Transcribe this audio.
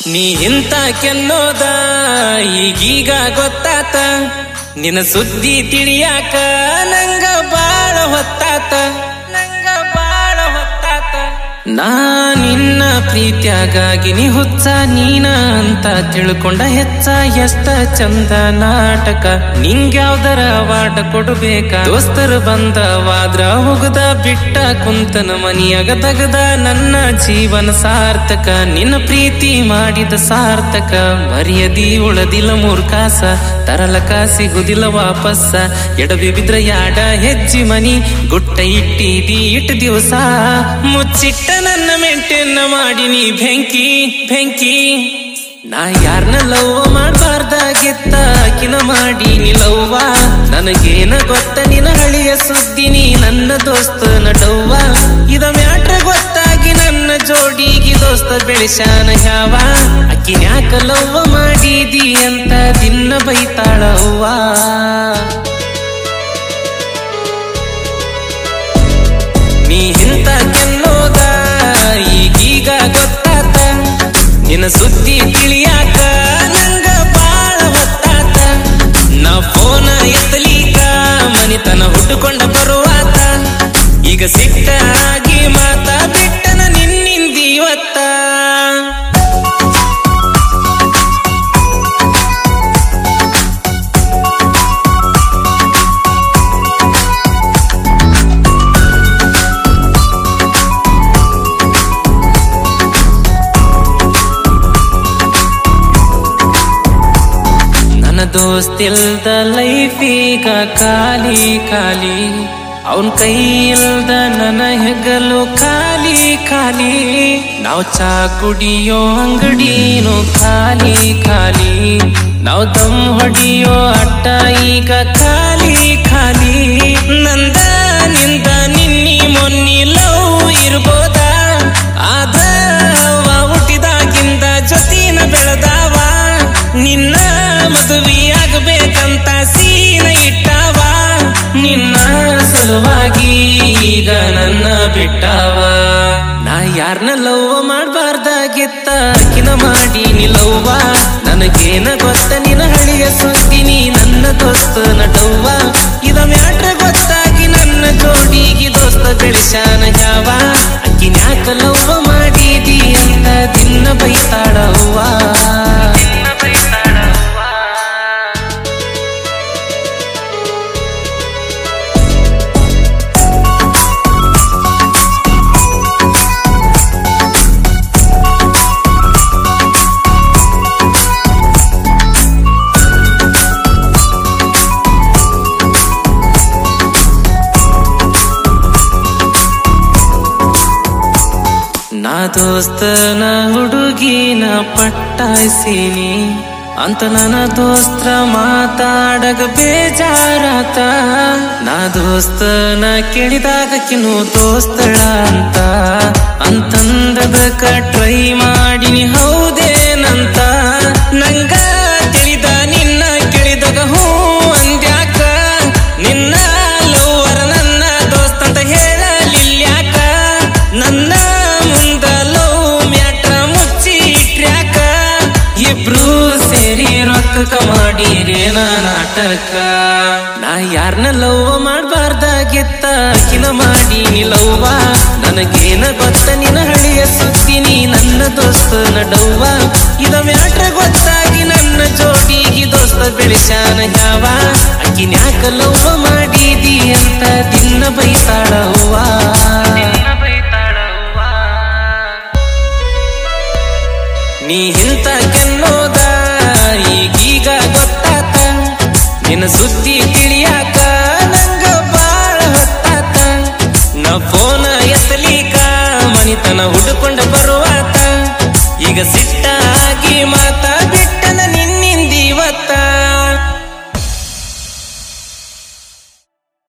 ನೀ ಇಂತ ಕೆನ್ನೋದ ಈಗೀಗ ಗೊತ್ತಾತ ನಿನ್ನ ಸುದ್ದಿ ತಿಳಿಯಾಕ ನಂಗ ಬಾಳ ಹೊತ್ತಾತ ನಂಗ ಬಾಳ ಹೊತ್ತಾತ ನಾ ನಿನ್ನ ಪ್ರೀತ್ಯಾಗಾಗಿ ನೀ ಹುಚ್ಚ ನೀನ ಅಂತ ತಿಳ್ಕೊಂಡ ಹೆಚ್ಚ ಎಷ್ಟ ಚಂದ ನಾಟಕ ನಿಂಗ್ಯಾವ್ದರ ವಾಟ ಕೊಡಬೇಕ ದೋಸ್ತರು ಬಂದವಾದ್ರ ಹೋಗದ ಬಿಟ್ಟ ಕುಂತನ ಮನಿಯಾಗ ತಗದ ನನ್ನ ಜೀವನ ಸಾರ್ಥಕ ನಿನ್ನ ಪ್ರೀತಿ ಮಾಡಿದ ಸಾರ್ಥಕ ಮರ್ಯದಿ ಉಳದಿಲ್ಲ ಮೂರ್ಖಾಸ ತರಲಕ ಸಿಗುದಿಲ್ಲ ವಾಪಸ್ಸ ಎಡವಿ ಬಿದ್ರ ಯಾಡ ಹೆಜ್ಜಿ ಮನಿ ಗುಟ್ಟ ಇಟ್ಟಿದಿ ಇಟ್ಟ ದಿವಸ ಮುಚ್ಚಿಟ್ಟ ನನ್ನ ಮೆಂಟೆನ್ನ ಮಾಡಿ ನೀ ಬೆಂಕಿ ಬೆಂಕಿ ನಾ ಯಾರನ್ನ ಲವ್ ಮಾಡಬಾರ್ದಾಗಿತ್ತ ಆಕಿನ ಮಾಡಿ ನೀ ಲವ್ವ ನನಗೇನ ಗೊತ್ತ ನಿನ್ನ ಹಳಿಯ ಸುದ್ದಿ ನೀ ನನ್ನ ದೋಸ್ತ ನಡವ್ವ ಇದ ಮ್ಯಾಟ್ರ ಗೊತ್ತಾಗಿ ನನ್ನ ಜೋಡಿಗೆ ದೋಸ್ತ ಬೆಳೆಸಾನ ಯಾವ ಅಕ್ಕಿನ್ಯಾಕ ಲವ್ವ ಮಾಡಿದಿ ಅಂತ ದಿನ ಬೈತಾಳವ್ವ ನೀ ಇಂತ ಕೆನ್ನೋದ ಈಗೀಗ ಗೊತ್ತಾತ ನಿನ್ನ ಸುದ್ದಿ ತಿಳಿಯಾಕ ನಂಗ ಬಾಳ ಹೊತ್ತಾತ ನಾ ಫೋನ ಎತ್ತಲೀಕ ಮನಿತನ ಹುಟ್ಟುಕೊಂಡ ಬರುವಾತ ಈಗ ಸಿಟ್ಟ ಆಗಿ ಮಾತ ಬಿಟ್ಟನ ನಿನ್ನಿಂದಿವತ್ತ ನನ್ನ ದೋಸ್ತಿಲ್ದ ಲೈಫ್ ಈಗ ಖಾಲಿ ಖಾಲಿ ಅವನ್ ಕೈ ಇಲ್ದ ನನ್ನ ಹೆಗಲು ಖಾಲಿ ಖಾಲಿ ನಾವ್ ಚಾ ಕುಡಿಯೋ ಅಂಗಡಿನೂ ಖಾಲಿ ಖಾಲಿ ನಾವ್ ದಮ್ ಹೊಡಿಯೋ ಅಟ್ಟ ಈಗ ಖಾಲಿ ಖಾಲಿ ನಂದ ನಿಂದ ನಿನ್ನಿ ಮೊನ್ನಿ ಲವ್ ಇರ್ಬೋದ ಆದ ಅವ ಹುಟ್ಟಿದಾಗಿಂದ ಜೊತಿನ ಬೆಳೆದಾವ ನಿನ್ನ ಮದುವೆ ಆಗ್ಬೇಕಂತ ಸೀನ ಇಟ್ಟಾವ ನಿನ್ನ ಸಲುವಾಗಿ ಈಗ ನನ್ನ ಬಿಟ್ಟಾವ ನಾ ಯಾರನ್ನ ಲವ್ ಮಾಡಬಾರ್ದಾಗಿತ್ತ ಕಿನ ಮಾಡಿ ನಿಲವ್ವ ನನಗೇನ ಗೊತ್ತ ನಿನ್ನ ಹಳಿಯ ಸುದ್ದಿ ನೀ ನನ್ನ ದೋಸ್ತ ನಟವ್ವ ಇದ ಮ್ಯಾಟ್ರ ಗೊತ್ತಾಗಿ ನನ್ನ ಜೋಡಿಗೆ ದೋಸ್ತ ಬೆಳೆಸಾನ ಯಾವ ಅಕ್ಕಿನ್ಯಾಕ ಲವ್ವ ಮಾಡಿದಿ ಅಂತ ದಿನ ಬೈತಾಳವ್ವ ನಾ ದೋಸ್ತನ ಹುಡುಗಿನ ಪಟ್ಟಾಯಿಸೀನಿ ಅಂತ ನನ್ನ ದೋಸ್ತ್ರ ಮಾತಾಡಗ ಬೇಜಾರಾತ ನಾ ದೋಸ್ತನ ಕೇಳಿದಾಗ ಕಿನ್ನು ದೋಸ್ತಳ ಅಂತ ಅಂತಂದದಕ್ಕ ಟ್ರೈ ಮಾಡಿನಿ ಹೌದೇನಂತ ನಂಗ ತಿಳಿದ ನಿನ್ನ ಕೇಳಿದಾಗ ಹೂ ಅಂದ್ಯಾಕ ನಿನ್ನ ಲವ್ವರ ನನ್ನ ದೋಸ್ತ ಅಂತ ಹೇಳಲಿಲ್ಯಾಕ ನನ್ನ ಮುಂದ ಲವ್ ಮ್ಯಾಟ್ರ ಮುಚ್ಚಿ ಇಟ್ರ್ಯಾಕ ಇಬ್ರು ಸೇರಿ ರೊಕ್ಕ ಮಾಡಿರೇನ ನಾಟಕ ನಾ ಯಾರನ್ನ ಲವ್ ಮಾಡಬಾರ್ದಾಗಿತ್ತ ಕಿನ ಮಾಡಿ ನಿಲವ್ವ ನನಗೇನ ಗೊತ್ತ ನಿನ್ನ ಹಳಿಯ ಸುದ್ದಿ ನೀ ನನ್ನ ದೋಸ್ತ ನಡವ್ವ ಇದ ಮ್ಯಾಟ್ರ ಗೊತ್ತಾಗಿ ನನ್ನ ಜೋಡಿಗೆ ದೋಸ್ತ ಬೆಳೆಸಾನ ಯಾವ ಅಕ್ಕಿನ್ಯಾಕ ಲವ್ ಮಾಡಿದಿ ಅಂತ ದಿನ ಬೈತಾಳವ್ವ ನೀ ಇಂತ ಕೆನ್ನೋದ ಈಗೀಗ ಗೊತ್ತಾತ ನಿನ್ನ ಸುದ್ದಿ ತಿಳಿಯಾಕ